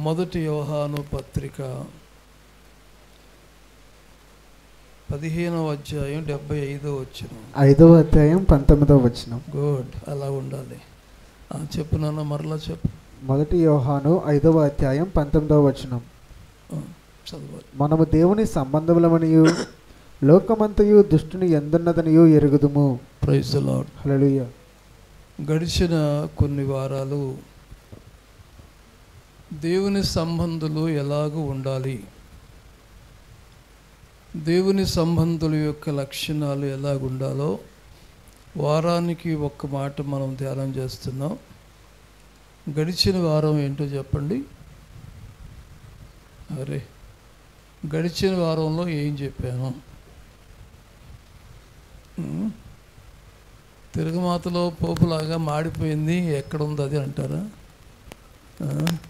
మొదటి యోహాను పత్రిక పదిహేనవ అధ్యాయం డెబ్బై ఐదో వచ్చిన ఐదవ అధ్యాయం పంతొమ్మిదవ వచనం గుడ్ అలా ఉండాలి ఆ, చెప్పు నాన్న మరలా చెప్పు మొదటి యోహాను ఐదవ అధ్యాయం పంతొమ్మిదవ వచనం ఆ, చదవాలి మనము దేవుని సంబంధములమనియు లోకమంతయు దుష్టుని ఎందున్నదనియు ఎరుగుదుము ప్రైజ్ లాడ్ హల్లెలూయా గడిచిన కొన్ని వారాలు దేవుని సంబంధులు ఎలాగూ ఉండాలి దేవుని సంబంధుల యొక్క లక్షణాలు ఎలాగుండాలో వారానికి ఒక్క మాట మనం ధ్యానం చేస్తున్నాం గడిచిన వారం ఏంటో చెప్పండి అరే గడిచిన వారంలో ఏం చెప్పాను ఉమ్. తిరుగుమాతలో పోపులాగా మాడిపోయింది ఎక్కడుంది అది అంటారా ఆ?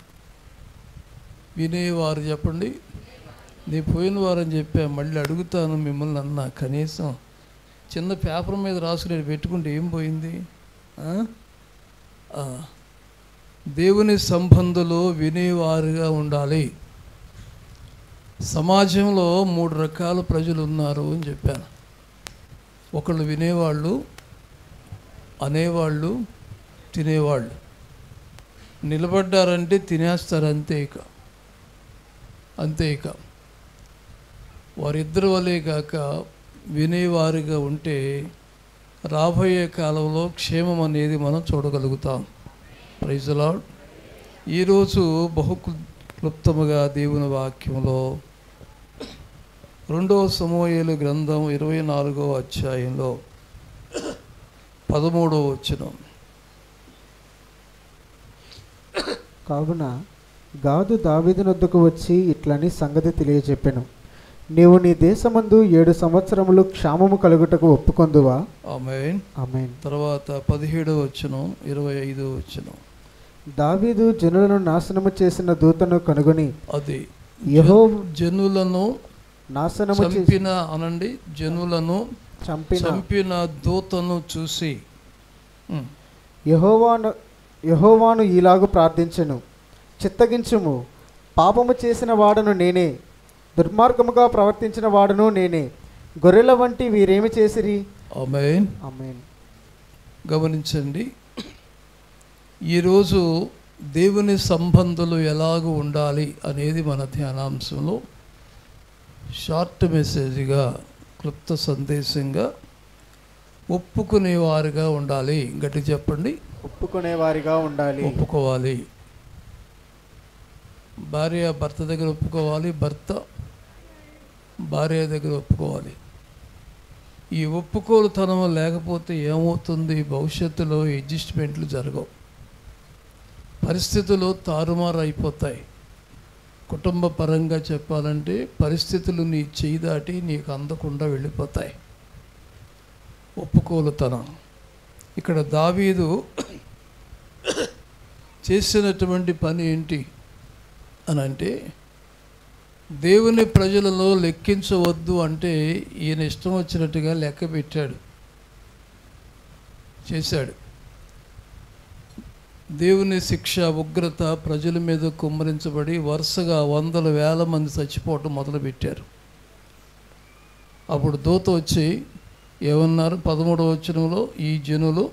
వినేవారు చెప్పండి నీ పోయిన వారని చెప్పా మళ్ళీ అడుగుతాను మిమ్మల్ని అన్న కనీసం చిన్న పేపర్ మీద రాసుకుని పెట్టుకుంటే ఏం పోయింది ఆ? ఆ. దేవుని సంబంధులు వినేవారుగా ఉండాలి సమాజంలో మూడు రకాల ప్రజలు ఉన్నారు అని చెప్పాను ఒకళ్ళు వినేవాళ్ళు అనేవాళ్ళు తినేవాళ్ళు నిలబడ్డారంటే తినేస్తారు అంతే ఇక అంతే ఇక వారిద్దరి వలే కాక వినేవారిగా ఉంటే రాబోయే కాలంలో క్షేమం అనేది మనం చూడగలుగుతాం ప్రైజలాడ్ ఈరోజు బహు క్లు- క్లుప్తముగా దేవుని వాక్యంలో రెండవ సమూహేలు గ్రంథం ఇరవై నాలుగవ అధ్యాయంలో పదమూడవ వచనం కావున గాదు దావీదునొద్దకు వచ్చి ఇట్లని సంగతి తెలియజెప్పెను నీవు నీ దేశమందు ఏడు సంవత్సరములు క్షామము కలుగుటకు ఒప్పుకొందువా ఆమెన్ ఆమేన్ తర్వాత పదిహేడవ వచనం ఇరవై ఐదవ వచనం దావీదు జనులను నాశనము చేసిన దూతను కనుగొని అది యహో జనులను నాశనము చేసి చంపిన అనండి జనులను చంపిన చంపిన దూతను చూసి ఉమ్, యహోవాను యహోవాను ఈలాగు ప్రార్థించెను చిత్తగించుము పాపము చేసిన వాడను నేనే దుర్మార్గముగా ప్రవర్తించిన వాడును నేనే గొర్రెల వంటి వీరేమి చేసిరి ఆమెన్ ఆమేన్ గమనించండి ఈరోజు దేవుని సంబంధులు ఎలాగ ఉండాలి అనేది మన ధ్యానాంశంలో షార్ట్ మెసేజ్గా క్లుప్త సందేశంగా ఒప్పుకునేవారుగా ఉండాలి గట్టి చెప్పండి ఒప్పుకునే వారిగా ఉండాలి ఒప్పుకోవాలి భార్య భర్త దగ్గర ఒప్పుకోవాలి భర్త భార్య దగ్గర ఒప్పుకోవాలి ఈ ఒప్పుకోలుతనం లేకపోతే ఏమవుతుంది భవిష్యత్తులో అడ్జస్ట్మెంట్లు జరగవు పరిస్థితులు తారుమారు అయిపోతాయి కుటుంబ పరంగా చెప్పాలంటే పరిస్థితులు నీ చేయి దాటి నీకు అందకుండా వెళ్ళిపోతాయి ఒప్పుకోలుతనం ఇక్కడ దావీదు చేసినటువంటి పని ఏంటి అని అంటే దేవుని ప్రజలలో లెక్కించవద్దు అంటే ఈయన ఇష్టం వచ్చినట్టుగా లెక్క పెట్టాడు చేశాడు దేవుని శిక్ష ఉగ్రత ప్రజల మీద కుమ్మరించబడి వరుసగా వందల వేల మంది చచ్చిపోవటం మొదలుపెట్టారు అప్పుడు దూత వచ్చి ఏమన్నారు పదమూడవ వచనంలో ఈ జనులు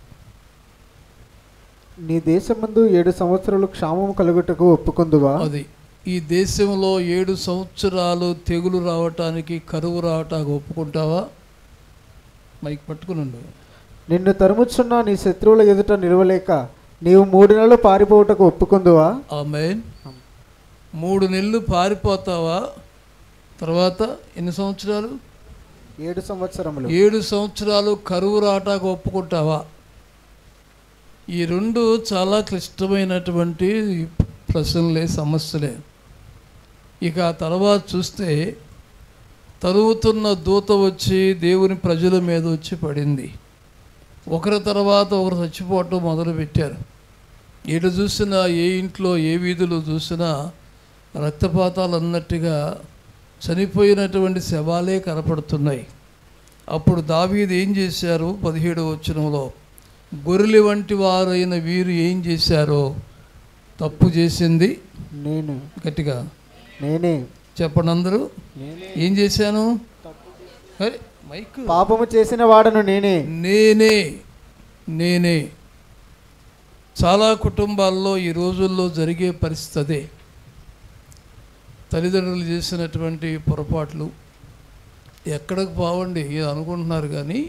నీ దేశమందు ఏడు సంవత్సరాలు క్షామము కలుగుటకు ఒప్పుకొందువా అది ఈ దేశంలో ఏడు సంవత్సరాలు తెగులు రావటానికి కరువు రావటానికి ఒప్పుకుంటావా మైక్ పట్టుకునండు నిన్ను తరుముచున్న నీ శత్రువుల ఎదుట నిలవలేక నీవు మూడు నెలలు పారిపోవుటకు ఒప్పుకొందువా ఆమె మూడు నెలలు పారిపోతావా తర్వాత ఎన్ని సంవత్సరాలు ఏడు సంవత్సరములు ఏడు సంవత్సరాలు కరువు రావటానికి ఒప్పుకుంటావా ఈ రెండు చాలా క్లిష్టమైనటువంటి ప్రశ్నలే సమస్యలే ఇక ఆ తర్వాత చూస్తే తరుగుతున్న దూత వచ్చి దేవుని ప్రజల మీద వచ్చి పడింది ఒకరి తర్వాత ఒకరు చచ్చిపోవటం మొదలుపెట్టారు ఎటు చూసినా ఏ ఇంట్లో ఏ వీధిలో చూసినా రక్తపాతాలు అన్నట్టుగా చనిపోయినటువంటి శవాలే కనపడుతున్నాయి అప్పుడు దావీదు ఏం చేశారు పదిహేడు వచనంలో గొర్రెలు వంటి వారైన వీరు ఏం చేశారో తప్పు చేసింది నేను గట్టిగా నేనే చెప్పండి అందరూ నేనే ఏం చేశాను అరే మైక్ పాపము చేసిన వాడను నేనే నేనే నేనే చాలా కుటుంబాల్లో ఈ రోజుల్లో జరిగే పరిస్థితి అదే తల్లిదండ్రులు చేసినటువంటి పొరపాట్లు ఎక్కడికి పోవండి ఇది అనుకుంటున్నారు కానీ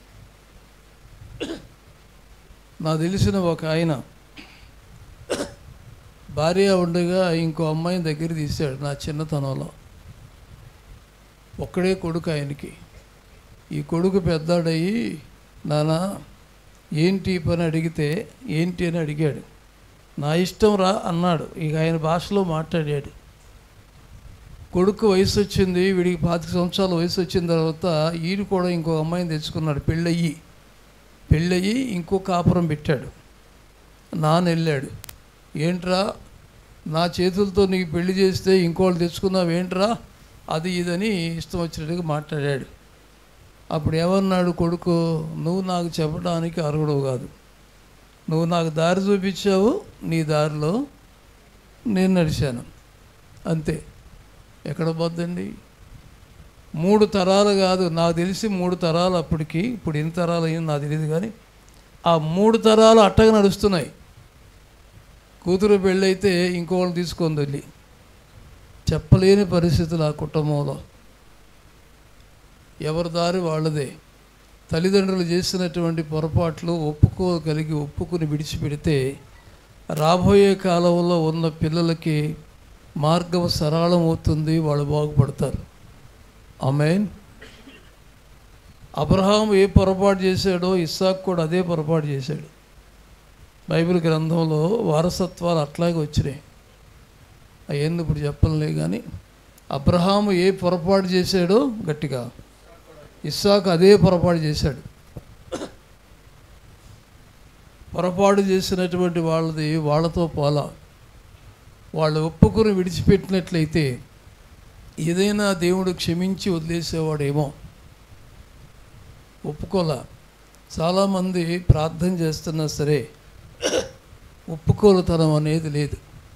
నాకు తెలిసిన ఒక ఆయన భార్య ఉండగా ఇంకో అమ్మాయిని దగ్గర తీశాడు నా చిన్నతనంలో ఒక్కడే కొడుకు ఆయనకి ఈ కొడుకు పెద్దాడయ్యి నానా ఏంటి ఈ పని అడిగితే ఏంటి అని అడిగాడు నా ఇష్టం రా అన్నాడు ఇక ఆయన భాషలో మాట్లాడాడు కొడుకు వయసు వచ్చింది వీడికి పాతిక సంవత్సరాల వయసు వచ్చిన తర్వాత ఈడు కూడా ఇంకో అమ్మాయిని తెచ్చుకున్నాడు పెళ్ళయ్యి పెళ్ళయ్యి ఇంకో కాపురం పెట్టాడు నాన్న వెళ్ళాడు ఏంట్రా నా చేతులతో నీకు పెళ్లి చేస్తే ఇంకోళ్ళు తెచ్చుకున్నావు ఏంట్రా అది ఇదని ఇష్టం వచ్చినట్టుగా మాట్లాడాడు అప్పుడు ఏమన్నాడు కొడుకు నువ్వు నాకు చెప్పడానికి అర్హుడవు కాదు నువ్వు నాకు దారి చూపించావు నీ దారిలో నేను నడిచాను అంతే ఎక్కడ పోద్దండి మూడు తరాలు కాదు నాకు తెలిసి మూడు తరాలు అప్పటికి ఇప్పుడు ఎన్ని తరాలు అయింది నాకు తెలియదు కానీ ఆ మూడు తరాలు అట్టగా నడుస్తున్నాయి కూతురు పెళ్ళైతే ఇంకోళ్ళు తీసుకొని వెళ్ళి చెప్పలేని పరిస్థితులు ఆ కుటుంబంలో ఎవరి దారి వాళ్ళదే తల్లిదండ్రులు చేసినటువంటి పొరపాట్లు ఒప్పుకోగలిగి ఒప్పుకుని విడిచిపెడితే రాబోయే కాలంలో ఉన్న పిల్లలకి మార్గం సరళం అవుతుంది వాళ్ళు బాగుపడతారు ఆమెన్ అబ్రహాం ఏ పొరపాటు చేశాడో ఇస్సాక్ కూడా అదే పొరపాటు చేశాడు బైబిల్ గ్రంథంలో వారసత్వాలు అట్లాగే వచ్చినాయి అవన్నీ ఇప్పుడు చెప్పలే కానీ అబ్రహాము ఏ పొరపాటు చేశాడో గట్టిగా ఇస్సాకు అదే పొరపాటు చేశాడు పొరపాటు చేసినటువంటి వాళ్ళది వాళ్ళతో పోలా వాళ్ళు ఒప్పుకుని విడిచిపెట్టినట్లయితే ఏదైనా దేవుడు క్షమించి వదిలేసేవాడేమో ఒప్పుకోలా చాలామంది ప్రార్థన చేస్తున్నా సరే ఒప్పుకోలుతనం అనేది లేదు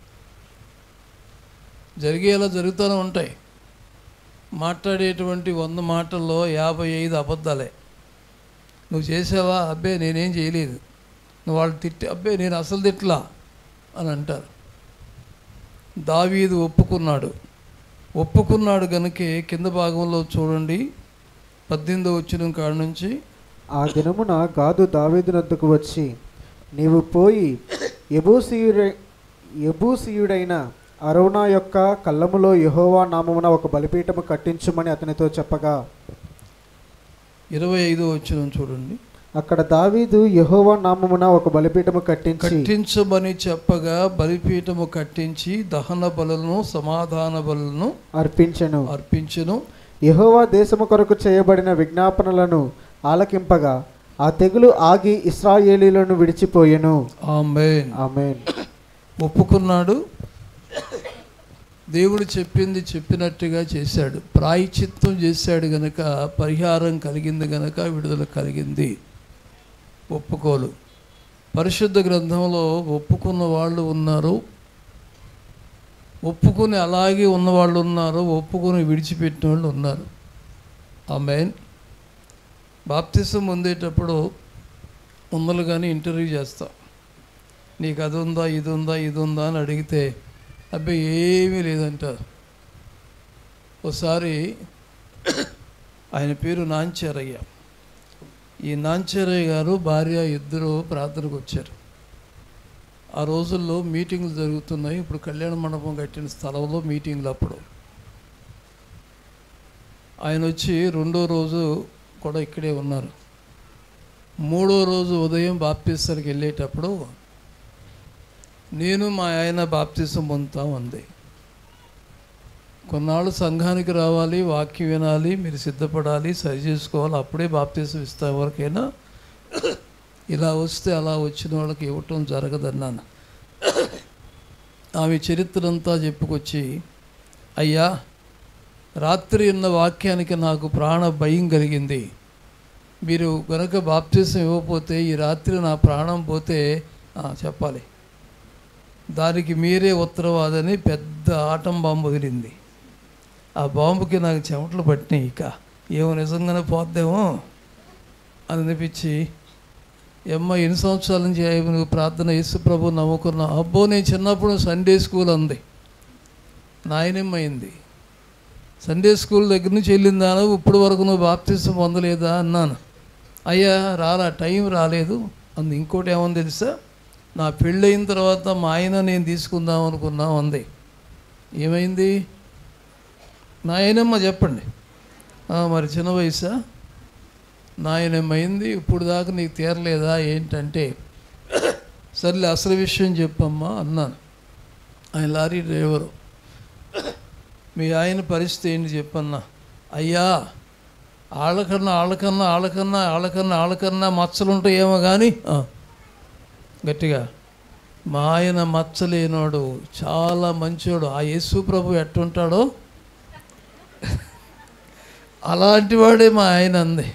జరిగేలా జరుగుతూనే ఉంటాయి మాట్లాడేటువంటి వంద మాటల్లో యాభై ఐదు అబద్ధాలే నువ్వు చేసావా అబ్బే నేనేం చేయలేదు నువ్వు వాళ్ళు తిట్టి అబ్బే నేను అసలు తిట్లా అని అంటారు దావీదు ఒప్పుకున్నాడు ఒప్పుకున్నాడు గనుకే కింద భాగంలో చూడండి పద్దెనిమిదో వచ్చిన కాడ నుంచి ఆ దినమున గాదు దావీదునద్దకు వచ్చి నీవు పోయి ఎబూసీయుడై ఎబూసీయుడైన అరౌనా యొక్క కళ్ళములో యెహోవా నామమున ఒక బలిపీఠము కట్టించుమని అతనితో చెప్పగా ఇరవై ఐదో వచ్చిన చూడండి అక్కడ దావీదు యెహోవా నామమున ఒక బలిపీఠము కట్టించి కట్టించమని చెప్పగా బలిపీఠము కట్టించి దహన బలులను సమాధాన బలులను అర్పించెను అర్పించను యెహోవా దేశము కొరకు చేయబడిన విజ్ఞాపనలను ఆలకింపగా ఆ తెగులు ఆగి ఇస్రాయేలీలను విడిచిపోయెను ఆమెన్ ఆమేన్ ఒప్పుకున్నాడు దేవుడు చెప్పింది చెప్పినట్టుగా చేశాడు ప్రాయచిత్తం చేశాడు గనక పరిహారం కలిగింది గనక విడుదల కలిగింది ఒప్పుకోలు పరిశుద్ధ గ్రంథంలో ఒప్పుకున్న వాళ్ళు ఉన్నారు ఒప్పుకుని అలాగే ఉన్నవాళ్ళు ఉన్నారు ఒప్పుకొని విడిచిపెట్టిన వాళ్ళు ఉన్నారు ఆమెన్ బాప్తిసం పొందేటప్పుడు ముందలు కానీ ఇంటర్వ్యూ చేస్తాం నీకు అది ఉందా ఇది ఉందా ఇది ఉందా అని అడిగితే అబ్బాయి ఏమీ లేదంటారు ఒకసారి ఆయన పేరు నాంచారయ్య ఈ నాంచారయ్య గారు భార్య ఇద్దరు ప్రార్థనకు వచ్చారు ఆ రోజుల్లో మీటింగ్లు జరుగుతున్నాయి ఇప్పుడు కళ్యాణ మండపం కట్టిన స్థలంలో మీటింగ్లు అప్పుడు ఆయన వచ్చి రెండో రోజు కూడా ఇక్కడే ఉన్నారు మూడో రోజు ఉదయం బాప్తిస్తానికి వెళ్ళేటప్పుడు నేను మా ఆయన బాప్తిసం పొందుతాం అంది కొన్నాళ్ళు సంఘానికి రావాలి వాక్యం వినాలి మీరు సిద్ధపడాలి సరి చేసుకోవాలి అప్పుడే బాప్తిసం ఇస్తా ఎవరికైనా ఇలా వస్తే అలా వచ్చిన వాళ్ళకి ఇవ్వటం జరగదన్నాను ఆమె చరిత్ర అంతా చెప్పుకొచ్చి అయ్యా రాత్రి ఉన్న వాక్యానికి నాకు ప్రాణ భయం కలిగింది మీరు గనక బాప్తిసం ఇవ్వకపోతే ఈ రాత్రి నా ప్రాణం పోతే ఆ, చెప్పాలి దానికి మీరే ఉత్తరవాదని పెద్ద ఆటం బాంబు వదిలింది ఆ బాంబుకి నాకు చెమటలు పట్టినాయి ఇక ఏమో నిజంగానే పోద్దేమో అని అనిపించి ఎమ్మ ఎన్ని సంవత్సరాల నుంచి అయ్యి నువ్వు ప్రార్థన యేసు ప్రభు నమ్ముకున్నావు అబ్బో నేను చిన్నప్పుడు సండే స్కూల్ అంది నాయనమ్మ అయింది సండే స్కూల్ దగ్గర నుంచి వెళ్ళిందా ఇప్పుడు వరకు నువ్వు బాప్తిసం పొందలేదా అన్నాను అయ్యా రాలా టైం రాలేదు అంది ఇంకోటి ఏమని తెలుసా నా పెళ్ళయిన తర్వాత మా ఆయన నేను తీసుకుందాం అనుకున్నాం అంది ఏమైంది నాయనమ్మ చెప్పండి "ఆ, మరి చిన్న వయసా నాయనమ్మ అయింది ఇప్పుడు దాకా నీకు తీరలేదా ఏంటంటే సర్లే అసలు విషయం చెప్పమ్మా అన్నాను ఆయన లారీ డ్రైవరు మీ ఆయన పరిస్థితి ఏంటి చెప్పన్నా అయ్యా ఆళ్ళకన్నా ఆళ్ళకన్నా ఆళ్ళకన్నా ఆళ్ళకన్నా ఆళ్ళకన్నా మచ్చలు ఉంటాయేమో కానీ ఆ, గట్టిగా మా ఆయన మచ్చలేనోడు చాలా మంచోడు ఆ యేసు ప్రభు ఎట్టుంటాడో అలాంటి వాడే మా ఆయన అంది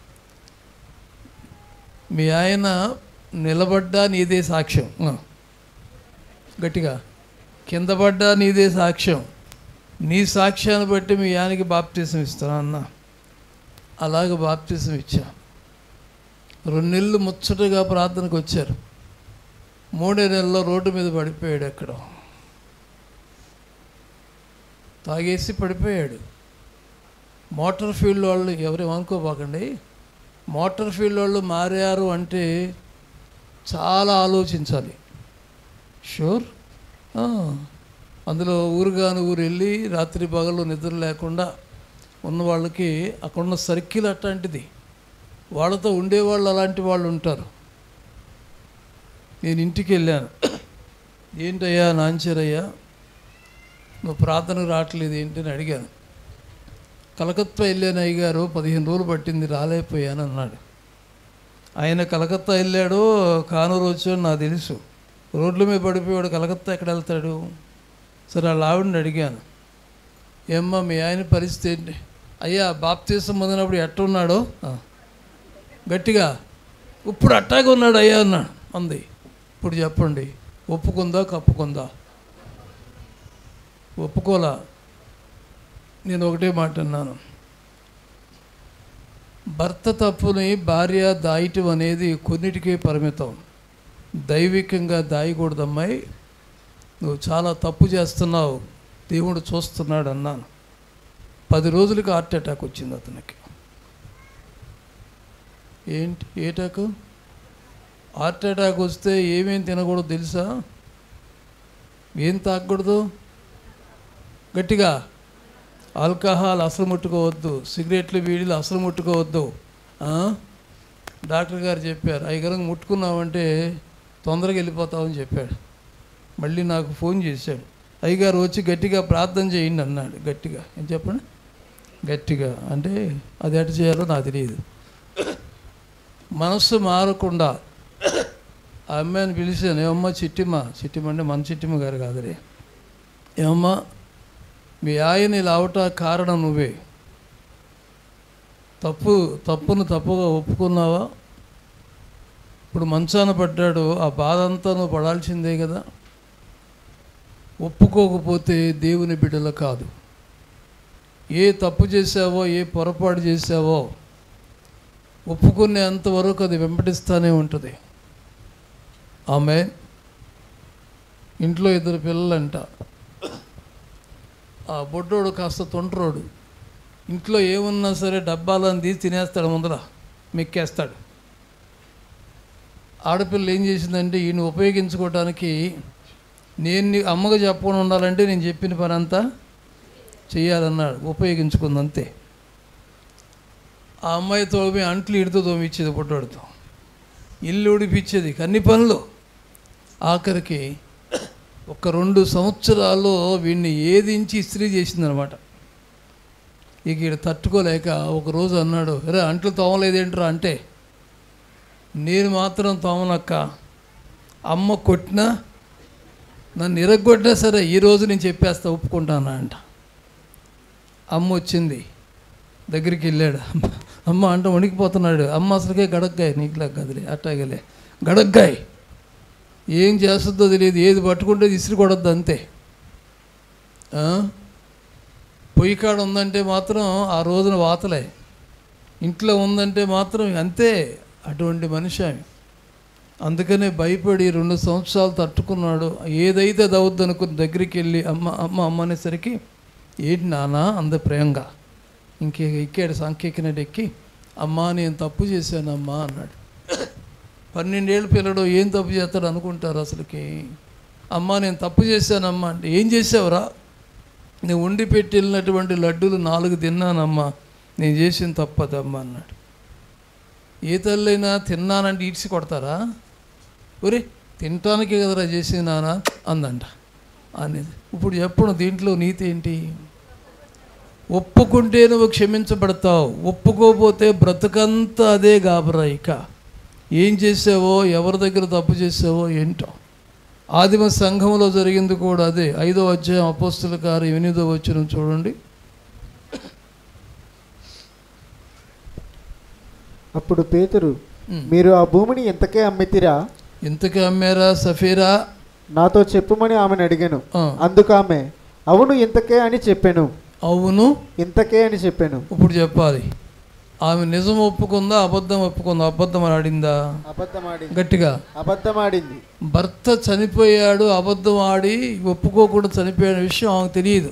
మీ ఆయన నిలబడ్డా నీదే సాక్ష్యం ఆ. గట్టిగా కింద పడ్డా నీదే సాక్ష్యం నీ సాక్ష్యాన్ని బట్టి మీ ఆయనకి బాప్తీసం ఇస్తాను అన్న అలాగ బాప్తీసం ఇచ్చా రెండు నెలలు ముచ్చటగా ప్రార్థనకు వచ్చారు మూడే నెలల్లో రోడ్డు మీద పడిపోయాడు ఎక్కడ తాగేసి పడిపోయాడు మోటార్ ఫీల్డ్ వాళ్ళు ఎవరేమనుకోబాకండి మోటార్ ఫీల్డ్ వాళ్ళు మారారు అంటే చాలా ఆలోచించాలి షూర్ అందులో ఊరుగాని ఊరు వెళ్ళి రాత్రి పగలు నిద్ర లేకుండా ఉన్న వాళ్ళకి అక్కడున్న సర్కిల్ అట్లాంటిది వాళ్ళతో ఉండేవాళ్ళు అలాంటి వాళ్ళు ఉంటారు నేను ఇంటికి వెళ్ళాను ఏంటయ్యా నాంచరయ్యా నువ్వు ప్రార్థనకు రావట్లేదు ఏంటి అని అడిగాను కలకత్తా వెళ్ళాను అయ్యగారు పదిహేను రోజులు పట్టింది రాలేకపోయాను అన్నాడు ఆయన కలకత్తా వెళ్ళాడో కానూరు వచ్చాడో నాకు తెలుసు రోడ్ల మీద పడిపోయాడు కలకత్తా ఎక్కడ వెళ్తాడు సరే వాళ్ళ ఆవిడని అడిగాను ఏమ్మా మీ ఆయన పరిస్థితి ఏంటి అయ్యా బాప్తీసం పొందినప్పుడు ఎట్టున్నాడో "ఆ." గట్టిగా ఇప్పుడు అట్టాగే ఉన్నాడు అయ్యా అన్నాడు అంది ఇప్పుడు చెప్పండి ఒప్పుకుందా కప్పుకుందా ఒప్పుకోలా నేను ఒకటే మాట అన్నాను భర్త తప్పుని భార్య దాయటం అనేది కొన్నిటికే పరిమితం దైవికంగా దాయకూడదమ్మాయి నువ్వు చాలా తప్పు చేస్తున్నావు దేవుడు చూస్తున్నాడు అన్నాను పది రోజులకి హార్ట్ అటాక్ వచ్చింది అతనికి ఏంటి ఏ అటాక్ హార్ట్ అటాక్ వస్తే ఏమేం తినకూడదు తెలుసా ఏం తాగకూడదు గట్టిగా ఆల్కహాల్ అసలు ముట్టుకోవద్దు సిగరెట్లు బీడీలు అసలు ముట్టుకోవద్దు ఆ? డాక్టర్ గారు చెప్పారు అయ్యగారు ముట్టుకున్నావంటే తొందరగా వెళ్ళిపోతావని చెప్పాడు మళ్ళీ నాకు ఫోన్ చేశాడు అయ్యగారు వచ్చి గట్టిగా ప్రార్థన చేయండి అన్నాడు గట్టిగా ఏం చెప్పండి గట్టిగా అంటే అది ఎట చేయాలో నాకు తెలియదు మనస్సు మారకుండా ఆ అమ్మాయిని పిలిచాను ఏమమ్మా చిట్టిమ్మ చిట్టిమ్మ అంటే మన చిట్టిమ్మ గారు కాదురే ఏమమ్మా మీ ఆయన ఇలా అవట కారణం నువ్వే తప్పు తప్పును తప్పుగా ఒప్పుకున్నావా ఇప్పుడు మంచాన పడ్డాడు ఆ బాధ అంతా నువ్వు పడాల్సిందే కదా ఒప్పుకోకపోతే దేవుని బిడ్డల కాదు ఏ తప్పు చేసావో ఏ పొరపాటు చేసావో ఒప్పుకునేంత వరకు అది వెంబడిస్తూనే ఉంటుంది ఆమె ఇంట్లో ఇద్దరు పిల్లలంట ఆ బొడ్డోడు కాస్త తొంటరోడు ఇంట్లో ఏమున్నా సరే డబ్బాలను తీసి తినేస్తాడు ముందర మెక్కేస్తాడు ఆడపిల్ల ఏం చేసిందంటే ఈయన ఉపయోగించుకోవడానికి నేను నీ అమ్మగా చెప్పకుండా ఉండాలంటే నేను చెప్పిన పని అంతా చేయాలన్నాడు ఉపయోగించుకుంది అంతే ఆ అమ్మాయి తోమి అంట్లు ఇడితో తోమిచ్చేది పుట్టోడితో ఇల్లు ఉడిపించేది అన్ని పనులు ఆఖరికి ఒక రెండు సంవత్సరాల్లో వీడిని ఏదించి ఇస్త్రీ చేసిందనమాట ఇక ఈడ తట్టుకోలేక ఒకరోజు అన్నాడు రే అంట్లు తోమలేదేంట్రా అంటే నేను మాత్రం తోమనక్క అమ్మ కొట్టినా నన్ను ఇరగొట్టినా సరే ఈరోజు నేను చెప్పేస్తా ఒప్పుకుంటానా అంట అమ్మ వచ్చింది దగ్గరికి వెళ్ళాడు అమ్మ అంటే వణికిపోతున్నాడు అమ్మ అసలుకే గడగ్గాయ నీకులా కదిలే అట్టాగలే గడగ్గాయ్ ఏం చేస్తుందో తెలియదు ఏది పట్టుకుంటే ఇసిరి కొడద్దు అంతే ఆ? పొయ్యి కాడ ఉందంటే మాత్రం ఆ రోజున వాతలే ఇంట్లో ఉందంటే మాత్రం అంతే అటువంటి మనిషి ఆమె అందుకనే భయపడి రెండు సంవత్సరాలు తట్టుకున్నాడు ఏదైతే అది అవుద్ది అనుకుని దగ్గరికి వెళ్ళి అమ్మ అమ్మ అమ్మ అనేసరికి ఏంటి నాన్న అంద ప్రేమగా ఇంకే ఎక్కాడు సంకెక్కినట్టు ఎక్కి అమ్మా నేను తప్పు చేశానమ్మా అన్నాడు పన్నెండేళ్ళ పిల్లడు ఏం తప్పు చేస్తాడు అనుకుంటారు అసలుకి అమ్మా నేను తప్పు చేశానమ్మా అంటే ఏం చేసావురా నేను వండి పెట్టి వెళ్ళినటువంటి లడ్డూలు నాలుగు తిన్నానమ్మా నేను చేసిన తప్పదమ్మా అన్నాడు ఏ తల్లైనా తిన్నానంటే ఈడ్చి కొడతారా ఒరే తినటానికి కదరా చేసింది నాన్న అందంట అనేది ఇప్పుడు చెప్పను దీంట్లో నీతి ఏంటి ఒప్పుకుంటే నువ్వు క్షమించబడతావు ఒప్పుకోకపోతే బ్రతుకంతా అదే గాబరా ఇక ఏం చేసావో ఎవరి దగ్గర తప్పు చేసావో ఏంటో ఆదిమ సంఘంలో జరిగింది కూడా అదే ఐదో అధ్యాయం అపోస్తుల కారు ఎనిమిదో వచ్చిన చూడండి అప్పుడు పేతురు ఉమ్. మీరు ఆ భూమిని ఎంతకే అమ్మితిరా ఇంతకీ అమ్మారా సఫీరా నాతో చెప్పుమని ఆమెను అడిగాను ఆ, అందుకు ఆమె అవును ఇంతకే అని చెప్పాను అవును ఇంతకే అని చెప్పాను ఇప్పుడు చెప్పాలి ఆమె నిజం ఒప్పుకుందా అబద్ధం ఒప్పుకుందా అబద్ధం అని ఆడిందా అబద్ధమాడింది గట్టిగా అబద్ధమాడింది భర్త చనిపోయాడు అబద్ధం ఆడి ఒప్పుకోకుండా చనిపోయిన విషయం ఆమెకు తెలియదు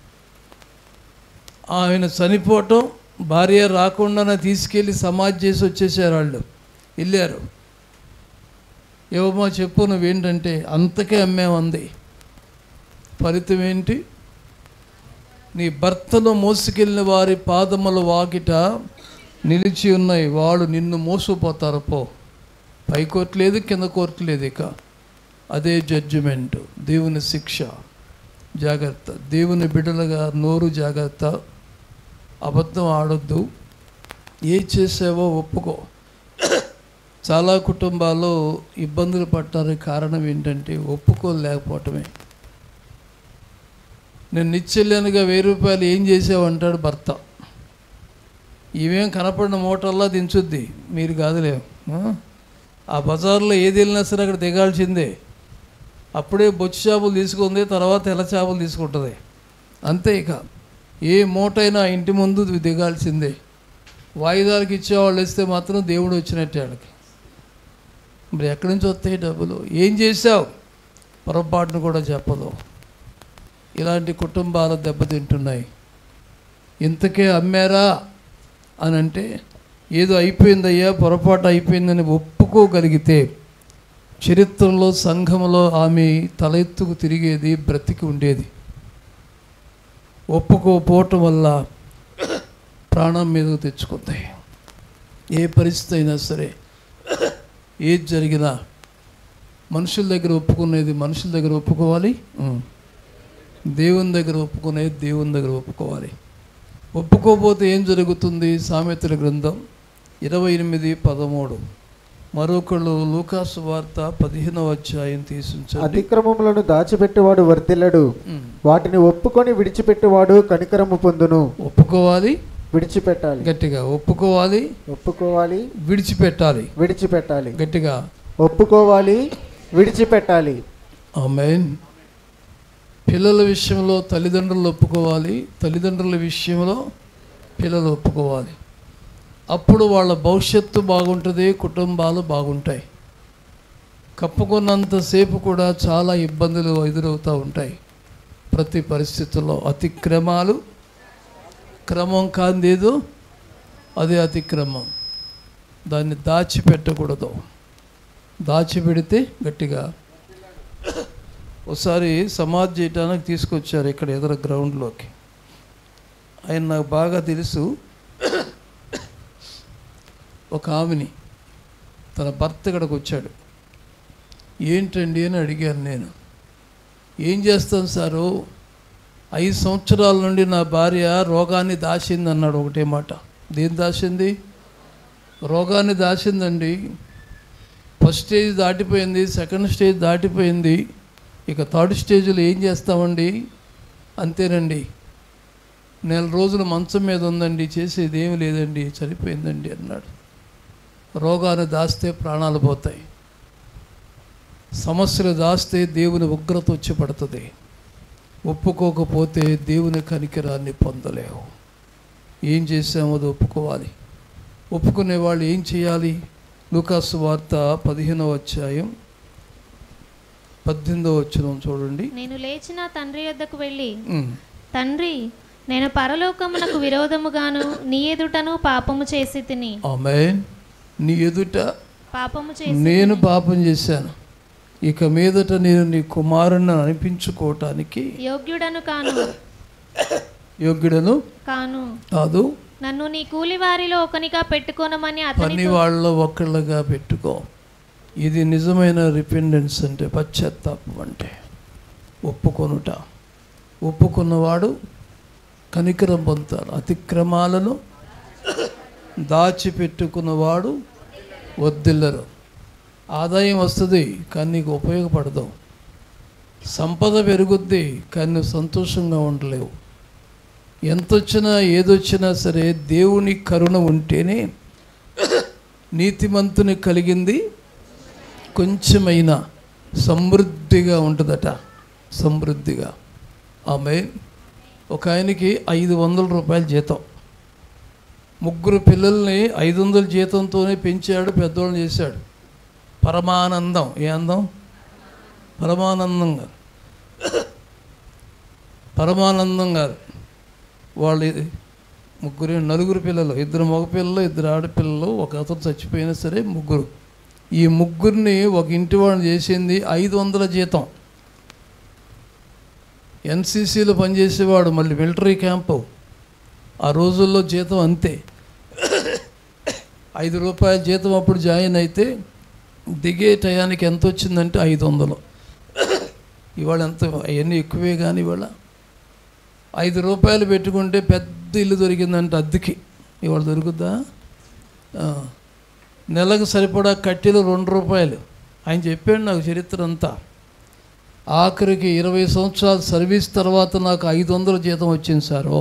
ఆయన చనిపోవటం భార్య రాకుండానే తీసుకెళ్ళి సమాధి చేసి వచ్చేసారు వాళ్ళు వెళ్ళారు ఏవమ్మా చెప్పు నువ్వేంటంటే అంతకే అమ్మేమంది ఫలితం ఏంటి నీ భర్తను మోసుకెళ్ళిన వారి పాదముల వాకిట నిలిచి ఉన్నాయి వాళ్ళు నిన్ను మోసపోతారు పో పై కోర్టు లేదు కింద కోర్టు లేదు ఇక అదే జడ్జిమెంట్ దేవుని శిక్ష జాగ్రత్త దేవుని బిడ్డలుగా నోరు జాగ్రత్త అబద్ధం ఆడొద్దు ఏ చేసావో ఒప్పుకో చాలా కుటుంబాల్లో ఇబ్బందులు పడటానికి కారణం ఏంటంటే ఒప్పుకోలేకపోవటమే నేను నిచ్చెల్లానుగా వెయ్యి రూపాయలు ఏం చేసావు అంటాడు భర్త ఇవేం కనపడిన మూటల్లా దించుద్ది మీరు కాదులే ఆ? ఆ బజార్లో ఏది వెళ్ళినా సరే అక్కడ దిగాల్సిందే అప్పుడే బొచ్చు చేపలు తీసుకుంది తర్వాత తెల్ల చేపలు తీసుకుంటుంది అంతే ఇక ఏ మూట అయినా ఇంటి ముందు దిగాల్సిందే వాయిదాలకు ఇచ్చేవాళ్ళు ఇస్తే మాత్రం దేవుడు వచ్చినట్టే వాళ్ళకి మరి ఎక్కడి నుంచి వస్తాయి డబ్బులు ఏం చేశావు పొరపాటును కూడా చెప్పదు ఇలాంటి కుటుంబాలు దెబ్బతింటున్నాయి ఇంతకే అమ్మారా అని అంటే ఏదో అయిపోయిందయ్యా పొరపాటు అయిపోయిందని ఒప్పుకోగలిగితే చరిత్రలో సంఘంలో ఆమె తల ఎత్తుకు తిరిగేది బ్రతికి ఉండేది ఒప్పుకోపోవటం వల్ల ప్రాణం మీదకు తెచ్చుకుంది ఏ పరిస్థితి అయినా సరే ఏది జరిగినా మనుషుల దగ్గర ఒప్పుకునేది మనుషుల దగ్గర ఒప్పుకోవాలి ఉం. దేవుని దగ్గర ఒప్పుకునేది దేవుని దగ్గర ఒప్పుకోవాలి ఒప్పుకోకపోతే ఏం జరుగుతుంది సామెతల గ్రంథం ఇరవై ఎనిమిది పదమూడు మరొకళ్ళు లూకాసు వార్త పదిహేనవ అధ్యాయం తీసుంచండి అతిక్రమములను దాచిపెట్టేవాడు వర్తిల్లడు ఉం. వాటిని ఒప్పుకొని విడిచిపెట్టేవాడు కనికరము పొందును ఒప్పుకోవాలి విడిచిపెట్టాలి గట్టిగా ఒప్పుకోవాలి ఒప్పుకోవాలి విడిచిపెట్టాలి విడిచిపెట్టాలి గట్టిగా ఒప్పుకోవాలి విడిచిపెట్టాలి ఆమెన్ పిల్లల విషయంలో తల్లిదండ్రులు ఒప్పుకోవాలి తల్లిదండ్రుల విషయంలో పిల్లలు ఒప్పుకోవాలి అప్పుడు వాళ్ళ భవిష్యత్తు బాగుంటుంది కుటుంబాలు బాగుంటాయి కప్పుకున్నంతసేపు కూడా చాలా ఇబ్బందులు ఎదురవుతూ ఉంటాయి ప్రతి పరిస్థితుల్లో అతిక్రమాలు క్రమం కాందేదో అదే అతిక్రమం దాన్ని దాచిపెట్టకూడదు దాచిపెడితే గట్టిగా ఒకసారి సమాధి చేయడానికి తీసుకొచ్చారు ఇక్కడ ఎదురు గ్రౌండ్లోకి ఆయన నాకు బాగా తెలుసు ఒక ఆమెని తన భర్త ఇక్కడికి వచ్చాడు ఏంటండి అని అడిగాను నేను ఏం చేస్తాను సారు ఐదు సంవత్సరాల నుండి నా భార్య రోగాన్ని దాచింది అన్నాడు ఒకటే మాట దేని దాచింది రోగాన్ని దాచిందండి ఫస్ట్ స్టేజ్ దాటిపోయింది సెకండ్ స్టేజ్ దాటిపోయింది ఇక థర్డ్ స్టేజ్లో ఏం చేస్తామండి అంతేనండి నెల రోజులు మంచం మీద ఉందండి చేసేది ఏమి లేదండి చనిపోయిందండి అన్నాడు రోగాన్ని దాస్తే ప్రాణాలు పోతాయి సమస్యలు దాస్తే దేవుని ఉగ్రత వచ్చి పడుతుంది ఒప్పుకోకపోతే దేవుని కనికరాన్ని పొందలేవు ఏం చేసామో అది ఒప్పుకోవాలి ఒప్పుకునే వాళ్ళు ఏం చేయాలి లూకాసు వార్త పదిహేనవ అధ్యాయం పద్దెనిమిదవ వచ్చిన చూడండి నేను లేచిన తండ్రి యొద్దకు వెళ్ళి ఉమ్. తండ్రి నేను పరలోకమునకు విరోధముగాను నీ ఎదుటను పాపము చేసి తిని ఆమేన్ నీ ఎదుట పాపము చేసి నేను పాపం చేశాను ఇక మీదట నేను నీ కుమారుని అనిపించుకోవటానికి యోగ్యుడను కాను యోగ్యుడను కాను కాదు నన్ను నీ కూలి వారిలో ఒకనిగా పెట్టుకోనమని పని అతని వాళ్ళ ఒక్కళ్ళగా పెట్టుకో ఇది నిజమైన రిపెండెన్స్ అంటే పశ్చాత్తాపం అంటే ఒప్పుకొనుట ఒప్పుకున్నవాడు కనికరం పొందుతాడు అతిక్రమాలను దాచిపెట్టుకున్నవాడు వద్దిల్లరు ఆదాయం వస్తుంది కానీ నీకు ఉపయోగపడదు సంపద పెరుగుద్ది కానీ నువ్వు సంతోషంగా ఉండలేవు ఎంత వచ్చినా ఏదొచ్చినా సరే దేవుని కరుణ ఉంటేనే నీతిమంతుని కలిగింది కొంచెమైనా సమృద్ధిగా ఉంటుందట సమృద్ధిగా ఆమె ఒక ఆయనకి ఐదు వందల రూపాయల జీతం ముగ్గురు పిల్లల్ని ఐదు వందల జీతంతోనే పెంచాడు పెద్దోళ్ళని చేశాడు పరమానందం ఏ అందం పరమానందంగా పరమానందం గారు వాళ్ళు ముగ్గురు నలుగురు పిల్లలు ఇద్దరు మగపిల్లలు ఇద్దరు ఆడపిల్లలు ఒక అతను చచ్చిపోయినా సరే ముగ్గురు ఈ ముగ్గురిని ఒక ఇంటి వాళ్ళని చేసింది ఐదు వందల జీతం ఎన్సీసీలో పనిచేసేవాడు మళ్ళీ మిలిటరీ క్యాంపు ఆ రోజుల్లో జీతం అంతే ఐదు రూపాయల జీతం అప్పుడు జాయిన్ అయితే దిగే టయానికి ఎంత వచ్చిందంటే ఐదు వందలు ఇవాళ ఎంత అవన్నీ ఎక్కువే కానీ ఇవాళ ఐదు రూపాయలు పెట్టుకుంటే పెద్ద ఇల్లు దొరికిందంటే అద్దెకి ఇవాళ దొరుకుద్దా ఆ. నెలకు సరిపడా కట్టెలు రెండు రూపాయలు ఆయన చెప్పాడు నాకు చరిత్ర అంతా ఆఖరికి ఇరవై సంవత్సరాల సర్వీస్ తర్వాత నాకు ఐదు వందల జీతం వచ్చింది సారు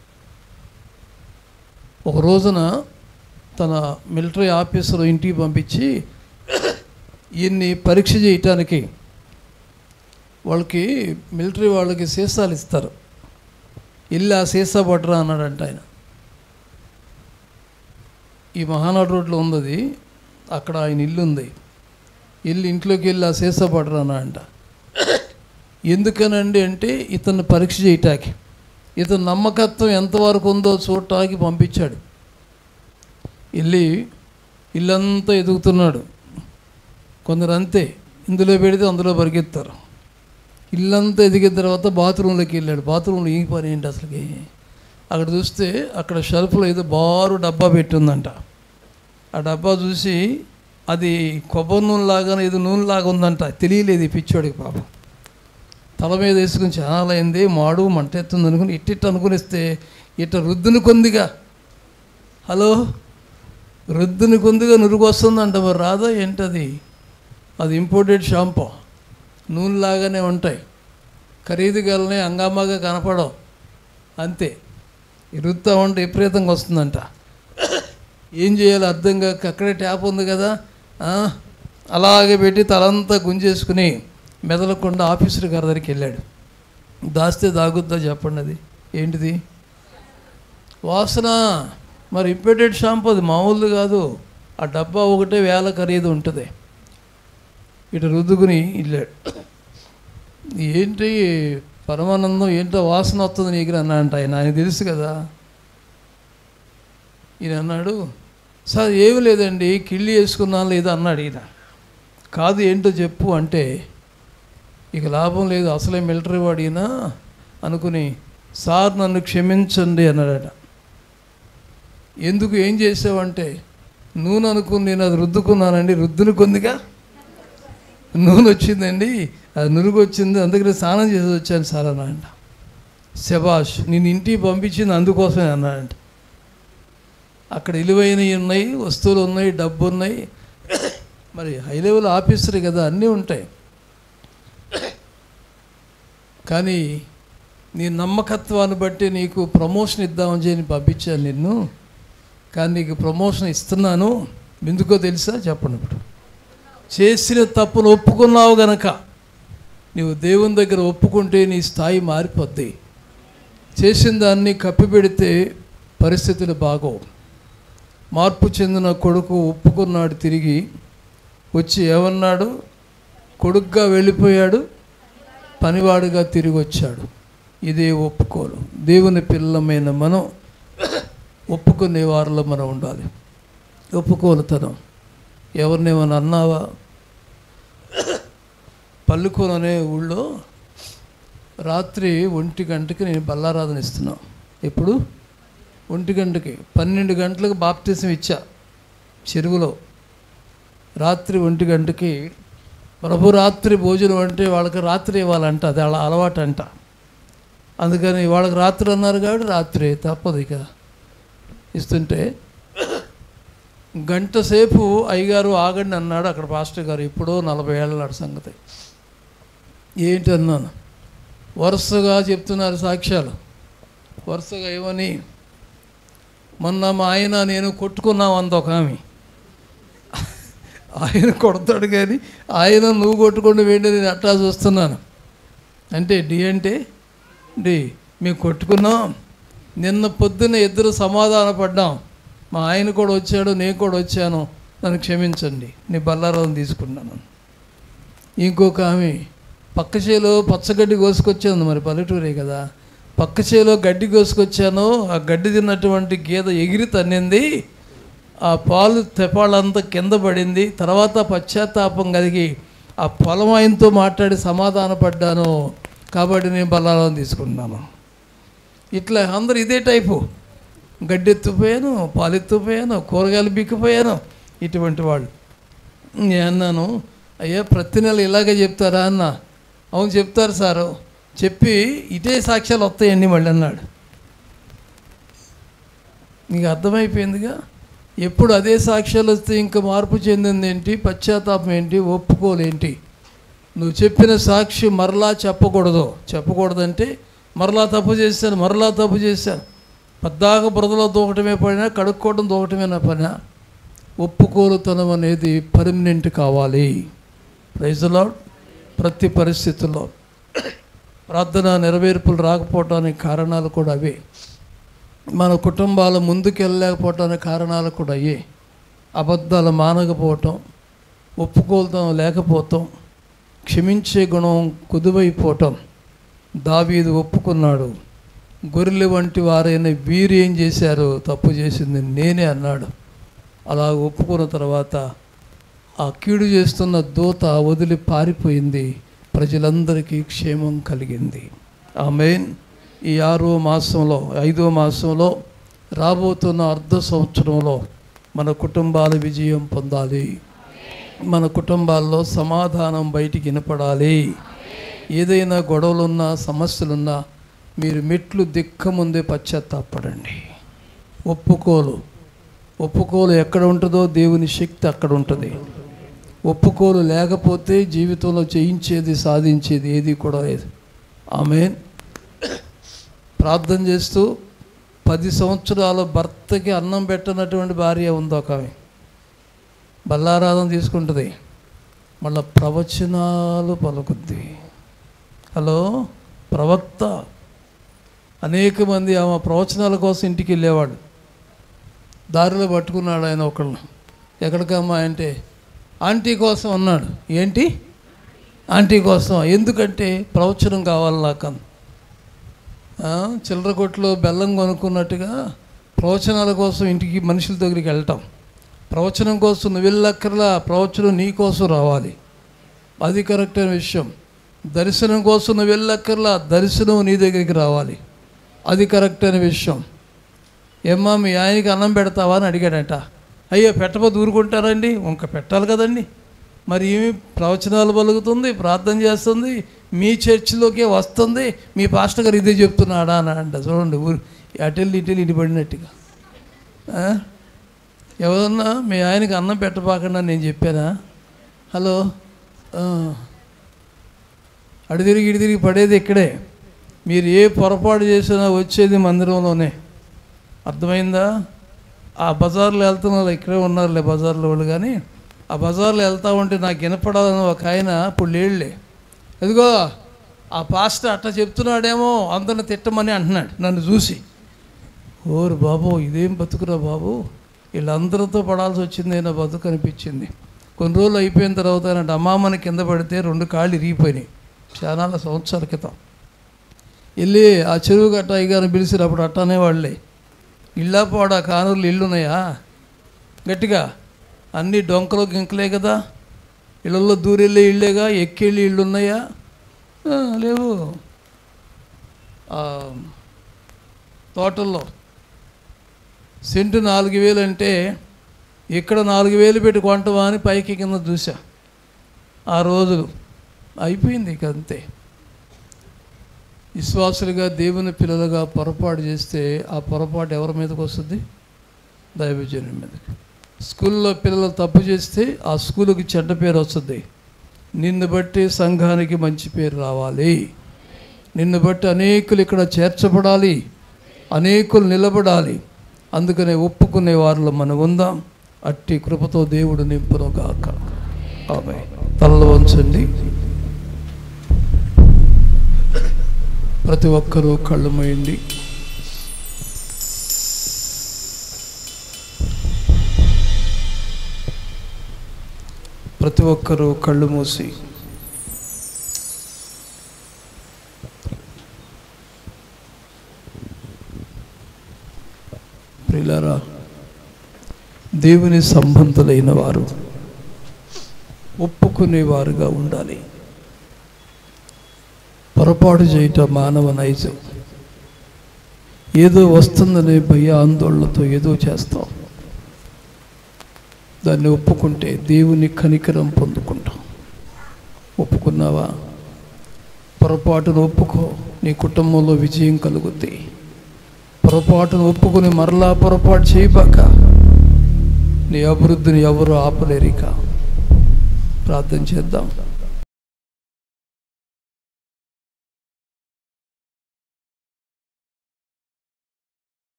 ఒక రోజున తన మిలిటరీ ఆఫీసర్ ఇంటికి పంపించి ఈయన్ని పరీక్ష చేయటానికి వాళ్ళకి మిలిటరీ వాళ్ళకి సీసాలు ఇస్తారు ఇల్లు ఆ సీసా పట్టరా అన్నాడంట ఆయన ఈ మహానాడు రోడ్లో ఉంది అది. అక్కడ ఆయన ఇల్లు ఉంది ఇల్లు ఇంట్లోకి వెళ్ళి ఆ సీసా పట్టరా అన్నాడంట ఎందుకనండి అంటే ఇతన్ని పరీక్ష చేయటానికి ఇతని నమ్మకత్వం ఎంతవరకు ఉందో చూడటానికి పంపించాడు వెళ్ళి ఇల్లంతా ఎదుగుతున్నాడు కొందరు అంతే ఇందులో పెడితే అందులో పరిగెత్తారు ఇల్లంతా ఎదిగిన తర్వాత బాత్రూంలోకి వెళ్ళాడు బాత్రూంలో ఈ పని ఏంటి అసలుకి అక్కడ చూస్తే అక్కడ షెల్ఫ్లో ఏదో బారు డబ్బా పెట్టిందంట ఆ డబ్బా చూసి అది కొబ్బరి నూనె లాగా ఏదో నూనె లాగా ఉందంట తెలియలేదు ఈ పిచ్చోడికి పాపం తల మీద వేసుకుని చాలా అయింది మాడు మంట ఎత్తుంది అనుకుని ఇట్టిట్టు అనుకునిస్తే ఇట్ట రుద్దుని కొందిగా హలో రుద్దుని కొందిగా నురుగు వస్తుందంట మరి రాదా ఏంటది అది ఇంపోర్టెడ్ షాంపూ నూనె లాగానే ఉంటాయి ఖరీదు గలనే హంగామాగా కనపడవు అంతే ఇరుగుతూ ఉంటే విపరీతంగా వస్తుందంట ఏం చేయాలో అర్థం కాక అక్కడే ట్యాప్ ఉంది కదా ఆ, అలాగే పెట్టి తలంతా గుంజేసుకుని మెదలకుండా ఆఫీసర్ గారి దగ్గరికి వెళ్ళాడు దాస్తే దాగుద్దా చెప్పండి అది ఏంటిది వాసన మరి ఇంపోర్టెడ్ షాంపూ అది మామూలుది కాదు ఆ డబ్బా ఒకటే వేల ఖరీదు ఉంటుంది ఇటు రుద్దుకుని వెళ్ళాడు ఏంటి పరమానందం ఏంటో వాసన వస్తుంది నీకు అన్నా అంట ఆయన ఆయన తెలుసు కదా ఈయన అన్నాడు సార్ ఏమి లేదండి కిళ్ళి వేసుకున్నాను లేదా అన్నాడు ఈయన కాదు ఏంటో చెప్పు అంటే ఇక లాభం లేదు అసలే మిలిటరీ వాడు ఈయన అనుకుని సార్ నన్ను క్షమించండి అన్నాడట ఎందుకు ఏం చేసావంటే నూనె అనుకుని నేను అది రుద్దుకున్నానండి రుద్దుని కొందిగా నూనె వచ్చిందండి అది నురుగు వచ్చింది అందుకని స్నానం చేసి వచ్చాను సార్ అన్నాడంట శబాష్ నేను ఇంటికి పంపించింది అందుకోసమే అన్నాడంట అక్కడ విలువైనవి ఉన్నాయి వస్తువులు ఉన్నాయి డబ్బు ఉన్నాయి మరి హై లెవెల్ ఆఫీసర్ కదా అన్నీ ఉంటాయి కానీ నీ నమ్మకత్వాన్ని బట్టి నీకు ప్రమోషన్ ఇద్దామని చెప్పి పంపించాను నిన్ను కానీ నీకు ప్రమోషన్ ఇస్తున్నాను ఎందుకో తెలుసా చెప్పండి ఇప్పుడు చేసిన తప్పును ఒప్పుకున్నావు గనక నీవు దేవుని దగ్గర ఒప్పుకుంటే నీ స్థాయి మారిపోద్ది చేసిన దాన్ని కప్పిపెడితే పరిస్థితులు బాగోవు మార్పు చెందిన కొడుకు ఒప్పుకున్నాడు తిరిగి వచ్చి ఏమన్నాడు కొడుకుగా వెళ్ళిపోయాడు పనివాడుగా తిరిగి వచ్చాడు ఇదే ఒప్పుకోలు దేవుని పిల్లమైన మనం ఒప్పుకునే వారిలో మనం ఉండాలి ఒప్పుకోలుతనం ఎవరినేమన్నా అన్నావా పల్లుకోలు అనే ఊళ్ళో రాత్రి ఒంటి గంటకి నేను బల్లారాధన ఇస్తున్నా ఎప్పుడు ఒంటి గంటకి పన్నెండు గంటలకు బాప్తిసం ఇచ్చా చెరువులో రాత్రి ఒంటి గంటకి ప్రభు రాత్రి భోజనం అంటే వాళ్ళకి రాత్రి ఇవ్వాలంట అది అలా అలవాటు అంట అందుకని వాళ్ళకి రాత్రి అన్నారు కాబట్టి రాత్రి తప్పదు ఇక ఇస్తుంటే గంట సేపు అయ్యగారు ఆగండి అన్నాడు అక్కడ పాస్టర్ గారు ఎప్పుడో నలభై ఏళ్ళ నాటి సంగతి ఏంటి అన్నాను వరుసగా చెప్తున్నారు సాక్ష్యాలు వరుసగా ఏమని మొన్న మా ఆయన నేను కొట్టుకున్నాం అంత ఒక ఆమె ఆయన కొడతాడు కానీ ఆయన నువ్వు కొట్టుకుంటూ వెండి నేను అట్టా చూస్తున్నాను అంటే డి అంటే డి మేము కొట్టుకున్నాం నిన్న పొద్దున్న ఇద్దరు సమాధాన పడ్డాం మా ఆయన కూడా వచ్చాడు నేను కూడా వచ్చాను నన్ను క్షమించండి నీ బల్లారం తీసుకున్నాను ఇంకొక ఆమె పక్క చేలో పచ్చగడ్డి కోసుకొచ్చాను మరి పల్లెటూరే కదా పక్క చేలో గడ్డి కోసుకొచ్చాను ఆ గడ్డి తిన్నటువంటి గీత ఎగిరి తన్నింది ఆ పాలు తెపాళ్ళంతా కింద పడింది తర్వాత పశ్చాత్తాపం కలిగి ఆ పొలం ఆయనతో మాట్లాడి సమాధాన పడ్డాను కాబట్టి నేను బల్లారం తీసుకున్నాను ఇట్లా అందరు ఇదే టైపు గడ్డి ఎత్తుపోయాను పాలు ఎత్తుపోయాను కూరగాయలు బిక్కిపోయాను ఇటువంటి వాళ్ళు నేను అన్నాను అయ్యా ప్రతి నెల ఇలాగే చెప్తారా అన్న అవును చెప్తారు సారు చెప్పి ఇటే సాక్ష్యాలు వస్తాయండి మళ్ళీ అన్నాడు నీకు అర్థమైపోయిందిగా ఎప్పుడు అదే సాక్ష్యాలు వస్తే ఇంకా మార్పు చెందింది ఏంటి పశ్చాత్తాపం ఏంటి ఒప్పుకోలేంటి నువ్వు చెప్పిన సాక్షి మరలా చెప్పకూడదు చెప్పకూడదంటే మరలా తప్పు చేశాను మరలా తప్పు చేశాను పద్దాక బురదలో దూకటమే పడినా కడుక్కోవడం దూకటమే నా పని ఒప్పుకోలుతనం అనేది పర్మనెంట్ కావాలి ప్రైజ్లో ప్రతి పరిస్థితుల్లో ప్రార్థన నెరవేర్పులు రాకపోవడానికి కారణాలు కూడా అవే మన కుటుంబాలు ముందుకు వెళ్ళలేకపోవటానికి కారణాలు కూడా అయ్యే అబద్ధాలు మానకపోవటం ఒప్పుకోలతం లేకపోవటం క్షమించే గుణం కుదువైపోవటం దావీదు ఒప్పుకున్నాడు గొర్రెలు వంటి వారైన వీరు ఏం చేశారు తప్పు చేసింది నేనే అన్నాడు అలా ఒప్పుకున్న తర్వాత ఆ కీడు చేస్తున్న దూత వదిలి పారిపోయింది ప్రజలందరికీ క్షేమం కలిగింది ఆమెన్ ఈ ఆరో మాసంలో ఐదో మాసంలో రాబోతున్న అర్ధ సంవత్సరంలో మన కుటుంబాల విజయం పొందాలి మన కుటుంబాల్లో సమాధానం బయటికి వినపడాలి ఏదైనా గొడవలున్నా సమస్యలున్నా మీరు మెట్లు దిక్క ముందే పశ్చాత్తాపడండి ఒప్పుకోలు ఒప్పుకోలు ఎక్కడ ఉంటుందో దేవుని శక్తి అక్కడ ఉంటుంది ఒప్పుకోలు లేకపోతే జీవితంలో చేయించేది సాధించేది ఏది కూడా లేదు ఆమె ప్రార్థన చేస్తూ పది సంవత్సరాల భర్తకి అన్నం పెట్టనటువంటి భార్య ఉంది ఒక ఆమె బల్లారాధన తీసుకుంటుంది మళ్ళా ప్రవచనాలు పలుకుద్ది హలో ప్రవక్త అనేక మంది ఆమె ప్రవచనాల కోసం ఇంటికి వెళ్ళేవాడు దారిలో పట్టుకున్నాడు ఆయన ఒకళ్ళు ఎక్కడికమ్మా అంటే ఆంటీ కోసం అన్నాడు ఏంటి ఆంటీ కోసం ఎందుకంటే ప్రవచనం కావాలి నాకు ఆ, చిల్లర కొట్లో బెల్లం కొనుక్కున్నట్టుగా ప్రవచనాల కోసం ఇంటికి మనుషుల దగ్గరికి వెళ్ళటం ప్రవచనం కోసం నువ్వు వెళ్ళక్కర్లా ప్రవచనం నీ కోసం రావాలి అది కరెక్ట్ అయిన విషయం దర్శనం కోసం నువ్వు వెళ్ళక్కర్లా దర్శనం నీ దగ్గరికి రావాలి అది కరెక్ట్ అయిన విషయం ఏమ్మా మీ ఆయనకి అన్నం పెడతావా అని అడిగాడట అయ్యో పెట్టబోతు ఊరుకుంటారండి ఇంక పెట్టాలి కదండి మరి ఏమి ప్రవచనాలు పలుకుతుంది ప్రార్థన చేస్తుంది మీ చర్చిలోకే వస్తుంది మీ పాస్టర్ గారు ఇదే చెప్తున్నాడా అని అంట చూడండి ఊరు అటెళ్ళి ఇటెళ్ళి ఇటు పడినట్టుగా ఆ? ఎవరన్నా మీ ఆయనకి అన్నం పెట్టబాకుండా నేను చెప్పానా హలో ఆ. అటు తిరిగి ఇటు తిరిగి పడేది ఇక్కడే మీరు ఏ పొరపాటు చేసినా వచ్చేది మందిరంలోనే అర్థమైందా ఆ బజార్లో వెళ్తున్న వాళ్ళు ఇక్కడే ఉన్నారులే బజార్లో వాళ్ళు కానీ ఆ బజార్లో వెళ్తా ఉంటే నాకు వినపడాలని ఒక ఆయన ఇప్పుడు లేడులే ఎదిగో ఆ పాస్టర్ అట్లా చెప్తున్నాడేమో అందరిని తిట్టమని అంటున్నాడు నన్ను చూసి ఓరు బాబు ఇదేం బతుకురా బాబు వీళ్ళందరితో పడాల్సి వచ్చింది నా బతుకు అనిపించింది కొన్ని రోజులు అయిపోయిన తర్వాత నా అమ్మామని కింద పడితే రెండు కాళ్ళు ఇరిగిపోయినాయి చాలా సంవత్సరాల క్రితం వెళ్ళి ఆ చెరువు గట్ట అయ్యగారిని పిలిచిరు అప్పుడు అట్టనే వాళ్ళే ఇళ్ళా పోడా కానూరులు ఇల్లు ఉన్నాయా గట్టిగా అన్నీ డొంకలు గింకలే కదా ఇళ్ళల్లో దూరెళ్ళే ఇళ్ళేగా ఎక్కెళ్ళి ఇళ్ళు ఉన్నాయా ఆ, లేవు ఆ, తోటల్లో సెంటు నాలుగు వేలు అంటే ఇక్కడ నాలుగు వేలు పెట్టి కొంటవా అని పైకి కింద చూసా ఆ రోజులు అయిపోయింది ఇక అంతే విశ్వాసులుగా దేవుని పిల్లలుగా పొరపాటు చేస్తే ఆ పొరపాటు ఎవరి మీదకి వస్తుంది దైవజనం మీదకి స్కూల్లో పిల్లలు తప్పు చేస్తే ఆ స్కూలుకి చెడ్డ పేరు వస్తుంది నిన్ను బట్టి సంఘానికి మంచి పేరు రావాలి నిన్ను బట్టి అనేకులు ఇక్కడ చేర్చబడాలి అనేకులు నిలబడాలి అందుకనే ఒప్పుకునే వారిలో మనం ఉందాం అట్టి కృపతో దేవుడు నింపును గాక ఆమె తలలో వంచండి ప్రతి ఒక్కరూ కళ్ళు మూయండి ప్రతి ఒక్కరూ కళ్ళు మూసి ప్రిలారా దేవుని సంబంధులైన వారు ఒప్పుకునేవారుగా ఉండాలి పొరపాటు చేయటం మానవ నైజం ఏదో వస్తుందనే భయ ఆందోళనతో ఏదో చేస్తాం దాన్ని ఒప్పుకుంటే దేవుని కనికరం పొందుకుంటాం ఒప్పుకున్నావా పొరపాటును ఒప్పుకో నీ కుటుంబంలో విజయం కలుగుద్ది పొరపాటును ఒప్పుకుని మరలా పొరపాటు చేయబాక నీ అభివృద్ధిని ఎవరు ఆపలేరిక ప్రార్థన చేద్దాం